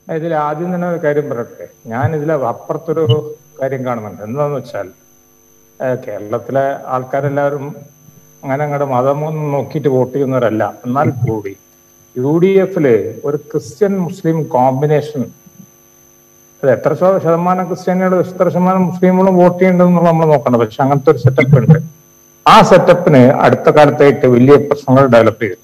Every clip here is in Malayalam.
ഇതിൽ ആദ്യം തന്നെ ഒരു കാര്യം പറയട്ടെ ഞാൻ ഇതിലെ അപ്പുറത്തൊരു കാര്യം കാണുന്നുണ്ട് എന്താന്ന് വെച്ചാൽ ഏഹ് കേരളത്തിലെ ആൾക്കാരെല്ലാവരും അങ്ങനെ അങ്ങോട്ട് മതമൊന്നും നോക്കിയിട്ട് വോട്ട് ചെയ്യുന്നവരല്ല എന്നാൽ കൂടി യു ഡി എഫില് ഒരു ക്രിസ്ത്യൻ മുസ്ലിം കോമ്പിനേഷൻ അത് എത്ര ശത- ശതമാനം ക്രിസ്ത്യാനികൾ എത്ര ശതമാനം മുസ്ലിമുകളും വോട്ട് ചെയ്യേണ്ടതെന്നുള്ള നമ്മൾ നോക്കണം പക്ഷെ അങ്ങനത്തെ ഒരു സെറ്റപ്പ് ഉണ്ട് ആ സെറ്റപ്പിന് അടുത്ത കാലത്തായിട്ട് വലിയ പ്രശ്നങ്ങൾ ഡെവലപ്പ് ചെയ്തു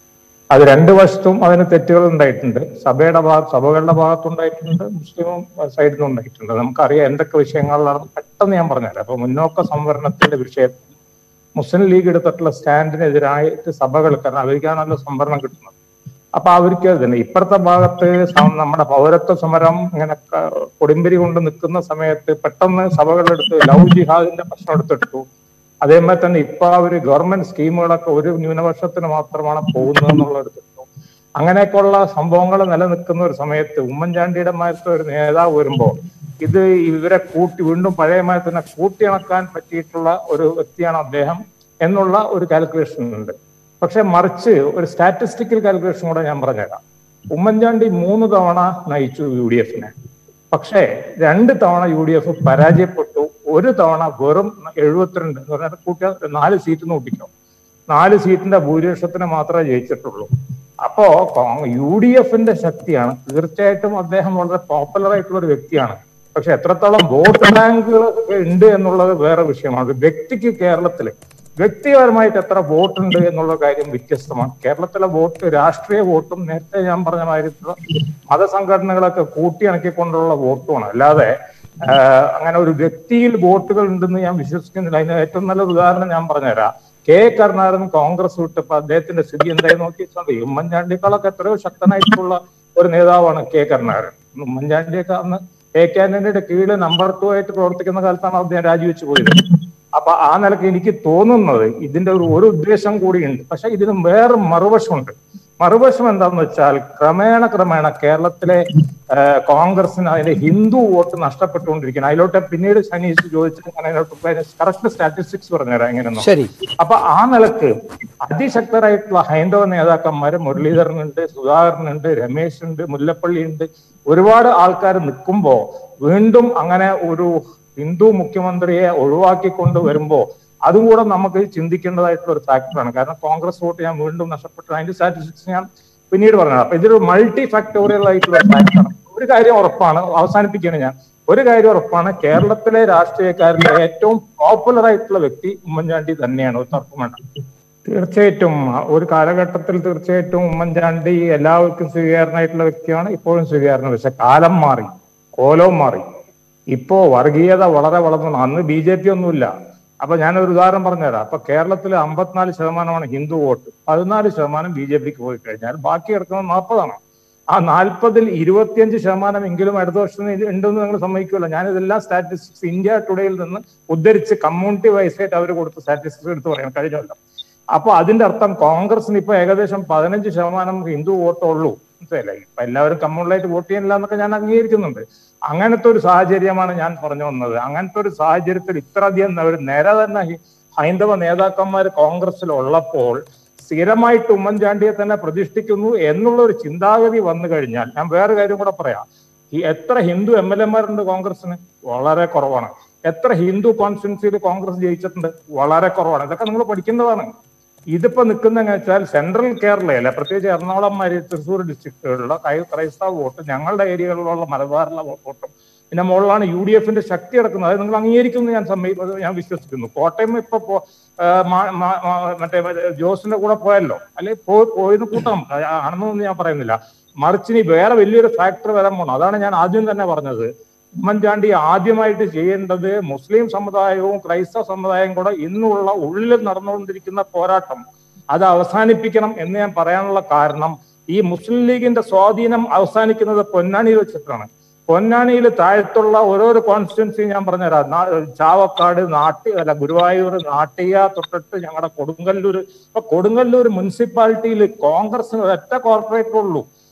അത് രണ്ട് വശത്തും അതിന് തെറ്റുകൾ ഉണ്ടായിട്ടുണ്ട് സഭയുടെ ഭാഗ സഭകളുടെ ഭാഗത്തുണ്ടായിട്ടുണ്ട് മുസ്ലിം സൈഡിൽ നിന്നും ഉണ്ടായിട്ടുണ്ട് നമുക്കറിയാം എന്തൊക്കെ വിഷയങ്ങളിലാണ് പെട്ടെന്ന് ഞാൻ പറഞ്ഞുതരാം അപ്പൊ മുന്നോക്ക സംവരണത്തിന്റെ വിഷയം മുസ്ലിം ലീഗ് എടുത്തിട്ടുള്ള സ്റ്റാൻഡിനെതിരായിട്ട് സഭകൾ കാരണം അവർക്കാണല്ലോ സംവരണം കിട്ടുന്നത് അപ്പൊ അവർക്ക് അത് തന്നെ ഇപ്പുറത്തെ ഭാഗത്ത് സം- നമ്മുടെ പൗരത്വ സമരം ഇങ്ങനെ ക- കൊടുമ്പിരി കൊണ്ട് നിൽക്കുന്ന സമയത്ത് പെട്ടെന്ന് സഭകളെടുത്ത് ലവ് ജിഹാദിന്റെ പ്രശ്നം എടുത്തെടുത്തു അതേപോലെ തന്നെ ഇപ്പൊ അവര് ഗവൺമെന്റ് സ്കീമുകളൊക്കെ ഒരു ന്യൂനപക്ഷത്തിന് മാത്രമാണ് പോകുന്നത് എന്നുള്ളത് എടുത്തു അങ്ങനെയൊക്കെയുള്ള സംഭവങ്ങൾ നിലനിൽക്കുന്ന ഒരു സമയത്ത് ഉമ്മൻചാണ്ടിയുടെ മാരത്തെ ഒരു നേതാവ് വരുമ്പോ ഇത് ഇവരെ കൂട്ടി വീണ്ടും പഴയ മാരത്തിനെ കൂട്ടിയിണക്കാൻ പറ്റിയിട്ടുള്ള ഒരു വ്യക്തിയാണ് അദ്ദേഹം എന്നുള്ള ഒരു കാൽക്കുലേഷൻ ഉണ്ട് പക്ഷെ മറിച്ച് ഒരു സ്റ്റാറ്റിസ്റ്റിക്കൽ കാൽക്കുലേഷൻ കൂടെ ഞാൻ പറഞ്ഞുതരാം ഉമ്മൻചാണ്ടി മൂന്ന് തവണ നയിച്ചു യു ഡി എഫിനെ പക്ഷേ രണ്ട് തവണ യു ഡി എഫ് പരാജയപ്പെട്ടു ഒരു തവണ വെറും എഴുപത്തിരണ്ട് എന്ന് പറഞ്ഞാൽ കൂട്ടിയാൽ നാല് സീറ്റ് നോക്കിക്കോ നാല് സീറ്റിന്റെ ഭൂരിപക്ഷത്തിന് മാത്രമേ ജയിച്ചിട്ടുള്ളൂ അപ്പോ യു ഡി എഫിന്റെ ശക്തിയാണ് തീർച്ചയായിട്ടും അദ്ദേഹം വളരെ പോപ്പുലർ ആയിട്ടുള്ള ഒരു വ്യക്തിയാണ് പക്ഷെ എത്രത്തോളം വോട്ട് ബാങ്കുകൾ ഉണ്ട് എന്നുള്ളത് വേറെ വിഷയമാണ് വ്യക്തിക്ക് കേരളത്തില് വ്യക്തിപരമായിട്ട് എത്ര വോട്ടുണ്ട് എന്നുള്ള കാര്യം വ്യത്യസ്തമാണ് കേരളത്തിലെ വോട്ട് രാഷ്ട്രീയ വോട്ടും നേരത്തെ ഞാൻ പറഞ്ഞ മാതിരി മതസംഘടനകളൊക്കെ കൂട്ടിയിണക്കിക്കൊണ്ടുള്ള വോട്ടുമാണ് അല്ലാതെ ആഹ് അങ്ങനെ ഒരു വ്യക്തിയിൽ വോട്ടുകൾ ഉണ്ടെന്ന് ഞാൻ വിശ്വസിക്കുന്നില്ല അതിന് ഏറ്റവും നല്ല ഉദാഹരണം ഞാൻ പറഞ്ഞുതരാം കെ കരുണാകരൻ കോൺഗ്രസ് വിട്ടപ്പോ അദ്ദേഹത്തിന്റെ സ്ഥിതി എന്തായി നോക്കിയിട്ടുണ്ട് ഉമ്മൻചാണ്ടിയേക്കാളൊക്കെ എത്രയോ ശക്തനായിട്ടുള്ള ഒരു നേതാവാണ് കെ കരുണാകരൻ ഉമ്മൻചാണ്ടിയൊക്കെ അന്ന് എ കെ ആന്റണിയുടെ കീഴിൽ നമ്പർ ടു ആയിട്ട് പ്രവർത്തിക്കുന്ന കാലത്താണ് അദ്ദേഹം രാജിവെച്ച് പോയത് അപ്പൊ ആ നിലയ്ക്ക് എനിക്ക് തോന്നുന്നത് ഇതിന്റെ ഒരു ഒരു ഉദ്ദേശം കൂടിയുണ്ട് പക്ഷെ ഇതിന് വേറെ മറുവശമുണ്ട് മറുവശം എന്താന്ന് വെച്ചാൽ ക്രമേണ ക്രമേണ കേരളത്തിലെ ആ, കോൺഗ്രസിന് അതിന്റെ ഹിന്ദു വോട്ട് നഷ്ടപ്പെട്ടുകൊണ്ടിരിക്കണം അതിലോട്ട് പിന്നീട് സനീഷ് ചോദിച്ചിട്ട് ഞാൻ അതിനോട്ട് കറക്റ്റ് സ്റ്റാറ്റിസ്റ്റിക്സ് പറഞ്ഞുതരാം എങ്ങനെയൊന്നും ശരി അപ്പൊ ആ നിലക്ക് അതിശക്തരായിട്ടുള്ള ഹൈന്ദവ നേതാക്കന്മാര് മുരളീധരനുണ്ട് സുധാകരനുണ്ട് രമേശ് ഉണ്ട് മുല്ലപ്പള്ളി ഉണ്ട് ഒരുപാട് ആൾക്കാർ നിൽക്കുമ്പോ വീണ്ടും അങ്ങനെ ഒരു ഹിന്ദു മുഖ്യമന്ത്രിയെ ഒഴിവാക്കിക്കൊണ്ട് വരുമ്പോ അതും കൂടെ നമുക്ക് ചിന്തിക്കേണ്ടതായിട്ടുള്ള ഒരു ഫാക്ടറാണ് കാരണം കോൺഗ്രസ് വോട്ട് ഞാൻ വീണ്ടും നഷ്ടപ്പെട്ടു അതിന്റെ സ്റ്റാറ്റിസ്റ്റിക്സ് ഞാൻ പിന്നീട് പറഞ്ഞത് അപ്പൊ ഇതൊരു മൾട്ടി ഫാക്ടോറിയൽ ആയിട്ടുള്ള ഒരു ഫാക്ടറാണ് ഒരു കാര്യം ഉറപ്പാണ് അവസാനിപ്പിക്കുകയാണ് ഞാൻ ഒരു കാര്യം ഉറപ്പാണ് കേരളത്തിലെ രാഷ്ട്രീയക്കാരിലെ ഏറ്റവും പോപ്പുലർ ആയിട്ടുള്ള വ്യക്തി ഉമ്മൻചാണ്ടി തന്നെയാണ് ഒരു തർക്കം വേണ്ട തീർച്ചയായിട്ടും ഒരു കാലഘട്ടത്തിൽ തീർച്ചയായിട്ടും ഉമ്മൻചാണ്ടി എല്ലാവർക്കും സ്വീകാരനായിട്ടുള്ള വ്യക്തിയാണ് ഇപ്പോഴും സ്വീകാരണം പക്ഷെ കാലം മാറി കോലവും മാറി ഇപ്പോ വർഗീയത വളരെ വളർന്നു അന്ന് ബി ജെ പി ഒന്നുമില്ല അപ്പൊ ഞാനൊരു ഉദാഹരണം പറഞ്ഞുതരാം അപ്പൊ കേരളത്തിൽ അമ്പത്തിനാല് ശതമാനമാണ് ഹിന്ദു വോട്ട് പതിനാല് ശതമാനം ബി ജെ പിക്ക് പോയി കഴിഞ്ഞാൽ ബാക്കി കിടക്കുന്നത് നാൽപ്പതാണ് ആ നാൽപ്പതിൽ ഇരുപത്തിയഞ്ച് ശതമാനം എങ്കിലും അടുത്ത വർഷം ഇത് ഉണ്ടെന്ന് നിങ്ങൾ സമ്മതിക്കുമല്ലോ ഞാൻ ഇതെല്ലാം സ്റ്റാറ്റിസ്റ്റിക്സ് ഇന്ത്യ ടുഡേയിൽ നിന്ന് ഉദ്ധരിച്ച് കമ്മ്യൂണിറ്റി വൈസ് ആയിട്ട് അവർ കൊടുത്ത സ്റ്റാറ്റിസ്റ്റിക്സ് എടുത്ത് പറയാം കഴിഞ്ഞ കൊല്ലം അപ്പൊ അതിന്റെ അർത്ഥം കോൺഗ്രസിന് ഇപ്പൊ ഏകദേശം പതിനഞ്ച് ശതമാനം ഹിന്ദു വോട്ടേ ഉള്ളൂ മനസ്സിലായില്ലേ ഇപ്പൊ എല്ലാവരും കമ്മ്യൂണലായിട്ട് വോട്ട് ചെയ്യുന്നില്ല എന്നൊക്കെ ഞാൻ അംഗീകരിക്കുന്നുണ്ട് അങ്ങനത്തെ ഒരു സാഹചര്യമാണ് ഞാൻ പറഞ്ഞു വന്നത് അങ്ങനത്തെ ഒരു സാഹചര്യത്തിൽ ഇത്രയധികം ഒരു നേരെ തന്നെ ഹി- ഹൈന്ദവ നേതാക്കന്മാർ കോൺഗ്രസിൽ ഉള്ളപ്പോൾ സ്ഥിരമായിട്ട് ഉമ്മൻചാണ്ടിയെ തന്നെ പ്രതിഷ്ഠിക്കുന്നു എന്നുള്ള ഒരു ചിന്താഗതി വന്നു കഴിഞ്ഞാൽ ഞാൻ വേറെ കാര്യം കൂടെ പറയാം ഈ എത്ര ഹിന്ദു എം എൽ എമാരുണ്ട് കോൺഗ്രസിന് വളരെ കുറവാണ് എത്ര ഹിന്ദു കോൺസ്റ്റിറ്റ്യൻസിയിൽ കോൺഗ്രസ് ജയിച്ചിട്ടുണ്ട് വളരെ കുറവാണ് ഇതൊക്കെ നിങ്ങൾ പഠിക്കുന്നതാണ് ഇതിപ്പോ നിൽക്കുന്ന വെച്ചാൽ സെൻട്രൽ കേരളയിലെ പ്രത്യേകിച്ച് എറണാകുളം മാതിരി തൃശ്ശൂർ ഡിസ്ട്രിക്റ്റുകളിലുള്ള ക്രൈ- ക്രൈസ്തവ വോട്ട് ഞങ്ങളുടെ ഏരിയകളിലുള്ള മലബാറിലെ വോട്ടും പിന്നെ മുകളിലാണ് യു ഡി എഫിന്റെ ശക്തി കിടക്കുന്നത് അത് നിങ്ങൾ അംഗീകരിക്കുന്നു ഞാൻ സമ്മതി അത് ഞാൻ വിശ്വസിക്കുന്നു കോട്ടയം ഇപ്പൊ പോ- ആ, മാ- മാ- മാ- മറ്റേ മറ്റേ ജോസിന്റെ കൂടെ പോയല്ലോ അല്ലെ പോയിന്ന് കൂട്ടാം ആ, ആണെന്നൊന്നും ഞാൻ പറയുന്നില്ല മറിച്ച് ഇനി വേറെ വലിയൊരു ഫാക്ടർ വരാൻ പോകണം അതാണ് ഞാൻ ആദ്യം തന്നെ പറഞ്ഞത് ഉമ്മൻചാണ്ടി ആദ്യമായിട്ട് ചെയ്യേണ്ടത് മുസ്ലിം സമുദായവും ക്രൈസ്തവ സമുദായവും കൂടെ ഇന്നുള്ള ഉള്ളിൽ നടന്നുകൊണ്ടിരിക്കുന്ന പോരാട്ടം അത് അവസാനിപ്പിക്കണം എന്ന് ഞാൻ പറയാനുള്ള കാരണം ഈ മുസ്ലിം ലീഗിന്റെ സ്വാധീനം അവസാനിക്കുന്നത് പൊന്നാനിയിൽ വെച്ചിട്ടാണ് പൊന്നാനിയിൽ താഴത്തുള്ള ഓരോരോ കോൺസ്റ്റിറ്റ്യൻസി ഞാൻ പറഞ്ഞുതരാം നാ- ചാവക്കാട് നാട്ടി അല്ല ഗുരുവായൂർ നാട്ടിക തൊട്ടിട്ട് ഞങ്ങളുടെ കൊടുങ്ങല്ലൂർ ഇപ്പൊ കൊടുങ്ങല്ലൂർ മുനിസിപ്പാലിറ്റിയിൽ കോൺഗ്രസിന് ഒരൊറ്റ കോർപ്പറേറ്റർ ഉള്ളൂ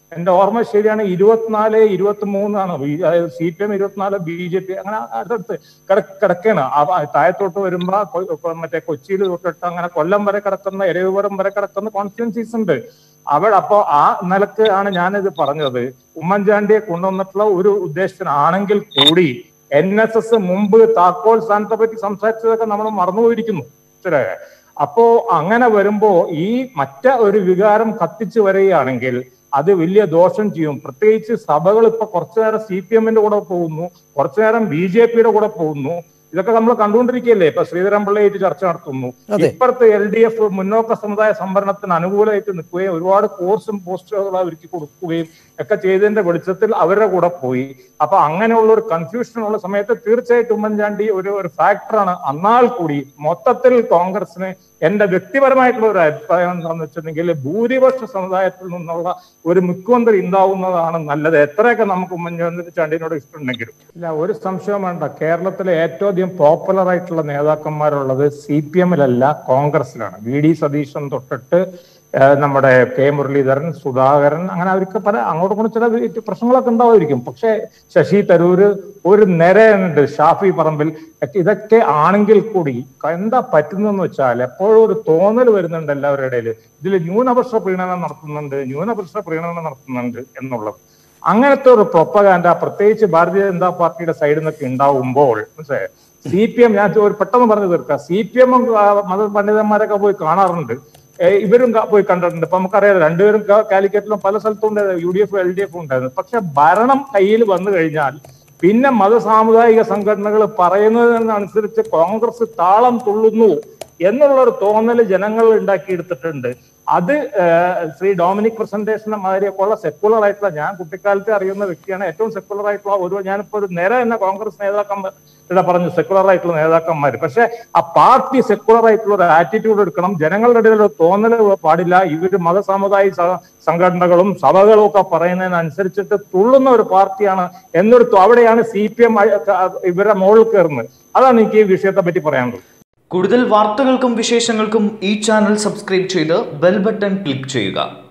എന്റെ ഓർമ്മ ശരിയാണ് ഇരുപത്തിനാല് ഇരുപത്തി മൂന്നാണ് സി പി എം ഇരുപത്തിനാല് ബി ജെ പി അങ്ങനെ അടുത്തടുത്ത് കിട- കിടക്കാണ് ആ താഴത്തോട്ട് വരുമ്പോ കൊ- കൊ- മറ്റേ കൊച്ചിയിൽ തൊട്ടിട്ട് അങ്ങനെ കൊല്ലം വരെ കിടക്കുന്ന എരവിപുരം വരെ കിടക്കുന്ന കോൺസ്റ്റിറ്റ്യൻസീസ് ഉണ്ട് അവിടെ അപ്പോ ആ നിലക്ക് ആണ് ഞാനിത് പറഞ്ഞത് ഉമ്മൻചാണ്ടിയെ കൊണ്ടുവന്നിട്ടുള്ള ഒരു ഉദ്ദേശത്തിനാണെങ്കിൽ കൂടി എൻ എസ് എസ് മുമ്പ് താക്കോൽ സ്ഥാനത്തെ പറ്റി സംസാരിച്ചതൊക്കെ നമ്മൾ മറന്നുപോയിരിക്കുന്നു മനസ്സിലായോ? അപ്പോ അങ്ങനെ വരുമ്പോ ഈ മറ്റ ഒരു വികാരം കത്തിച്ചു വരികയാണെങ്കിൽ അത് വലിയ ദോഷം ചെയ്യും പ്രത്യേകിച്ച് സഭകൾ ഇപ്പൊ കുറച്ചു നേരം സി പി എമ്മിന്റെ കൂടെ പോകുന്നു കുറച്ചു നേരം ബി ജെ പിയുടെ കൂടെ പോകുന്നു ഇതൊക്കെ നമ്മൾ കണ്ടുകൊണ്ടിരിക്കുകയല്ലേ ഇപ്പൊ ശ്രീധരൻപിള്ളയായിട്ട് ചർച്ച നടത്തുന്നു അതെ. ഇപ്പുറത്ത് എൽ ഡി എഫ് മുന്നോക്ക സമുദായ സംവരണത്തിന് അനുകൂലമായിട്ട് നിൽക്കുകയും ഒരുപാട് കോഴ്സും പോസ്റ്ററുകൾ അവർക്ക് കൊടുക്കുകയും ഒക്കെ ചെയ്തതിന്റെ വെളിച്ചത്തിൽ അവരുടെ കൂടെ പോയി അപ്പൊ അങ്ങനെയുള്ള ഒരു കൺഫ്യൂഷൻ ഉള്ള സമയത്ത് തീർച്ചയായിട്ടും ഉമ്മൻചാണ്ടി ഒരു ഒരു ഫാക്ടറാണ് എന്നാൽ കൂടി മൊത്തത്തിൽ കോൺഗ്രസിന് എന്റെ വ്യക്തിപരമായിട്ടുള്ള ഒരു അഭിപ്രായം എന്താണെന്ന് വെച്ചിട്ടുണ്ടെങ്കിൽ ഭൂരിപക്ഷ സമുദായത്തിൽ നിന്നുള്ള ഒരു മുഖ്യമന്ത്രി ഉണ്ടാവുന്നതാണ് നല്ലത് എത്രയൊക്കെ നമുക്ക് ഉമ്മൻചാണ്ടിനോട് ഇഷ്ടമുണ്ടെങ്കിലും ഇല്ല ഒരു സംശയം വേണ്ട കേരളത്തിലെ ഏറ്റവും അധികം പോപ്പുലർ ആയിട്ടുള്ള നേതാക്കന്മാരുള്ളത് സി പി എമ്മിലല്ല കോൺഗ്രസിലാണ് വി ഡി സതീശൻ തൊട്ടിട്ട് ഏഹ് നമ്മുടെ കെ മുരളീധരൻ സുധാകരൻ അങ്ങനെ അവർക്ക് പല അങ്ങോട്ടും ഇങ്ങോട്ടും ചില വീറ്റ് പ്രശ്നങ്ങളൊക്കെ ഉണ്ടാവുമായിരിക്കും പക്ഷെ ശശി തരൂര് ഒരു നിരയുണ്ട് ഷാഫി പറമ്പിൽ ഒക്കെ ഇതൊക്കെ ആണെങ്കിൽ കൂടി എന്താ പറ്റുന്നതെന്ന് വെച്ചാൽ എപ്പോഴും ഒരു തോന്നൽ വരുന്നുണ്ട് എല്ലാവരുടെ ഇടയിൽ ഇതിൽ ന്യൂനപക്ഷ പ്രീണനം നടത്തുന്നുണ്ട് ന്യൂനപക്ഷ പ്രീണനം നടത്തുന്നുണ്ട് എന്നുള്ളത് അങ്ങനത്തെ ഒരു പ്രൊപ്പകാൻഡ പ്രത്യേകിച്ച് ഭാരതീയ ജനതാ പാർട്ടിയുടെ സൈഡിൽ നിന്നൊക്കെ ഉണ്ടാവുമ്പോൾ മനസ്സിലായോ സി പി എം ഞാൻ ഒരു പെട്ടെന്ന് പറഞ്ഞു തീർക്കാം സി പി എമ്മും മത പണ്ഡിതന്മാരൊക്കെ പോയി കാണാറുണ്ട് ഏഹ് ഇവരും ക- പോയി കണ്ടിട്ടുണ്ട് ഇപ്പൊ നമുക്കറിയാം രണ്ടുപേരും ക- കാലിക്കറ്റിലും പല സ്ഥലത്തും ഉണ്ട് U D F L D F ഉണ്ടായിരുന്നു പക്ഷെ ഭരണം കയ്യിൽ വന്നു കഴിഞ്ഞാൽ പിന്നെ മതസാമുദായിക സംഘടനകൾ പറയുന്നതിനനുസരിച്ച് കോൺഗ്രസ് താളം തുള്ളുന്നു എന്നുള്ള ഒരു തോന്നൽ ജനങ്ങൾ ഉണ്ടാക്കിയെടുത്തിട്ടുണ്ട് അത് ഏഹ്, ശ്രീ ഡൊമിനിക് പ്രസന്റേഷനെ മാതിരിയൊക്കെ ഉള്ള സെക്കുലർ ആയിട്ടുള്ള ഞാൻ കുട്ടിക്കാലത്തെ അറിയുന്ന വ്യക്തിയാണ് ഏറ്റവും സെക്കുലർ ആയിട്ടുള്ള ഒരു ഞാനിപ്പോ ഒരു നേരെ തന്നെ കോൺഗ്രസ് നേതാക്കന്മാർ ഇവിടെ പറഞ്ഞു സെക്കുലർ ആയിട്ടുള്ള നേതാക്കന്മാർ പക്ഷെ ആ പാർട്ടി സെക്കുലർ ആയിട്ടുള്ള ഒരു ആറ്റിറ്റ്യൂഡ് എടുക്കണം ജനങ്ങളുടെ ഇടയിൽ ഒരു തോന്നൽ പാടില്ല ഇവര് മതസാമുദായിക സ- സംഘടനകളും സഭകളും ഒക്കെ പറയുന്നതിനനുസരിച്ചിട്ട് തുള്ളുന്ന ഒരു പാർട്ടിയാണ് എന്നൊരു തോ- അവിടെയാണ് സി പി എം ഇവരുടെ മുകളിൽ കയറുന്നത് അതാണ് എനിക്ക് ഈ വിഷയത്തെ പറ്റി പറയാനുള്ളത് കൂടുതൽ വാർത്തകൾക്കും വിശേഷങ്ങൾക്കും ഈ ചാനൽ സബ്സ്ക്രൈബ് ചെയ്ത് ബെൽ ബട്ടൺ ക്ലിക്ക് ചെയ്യുക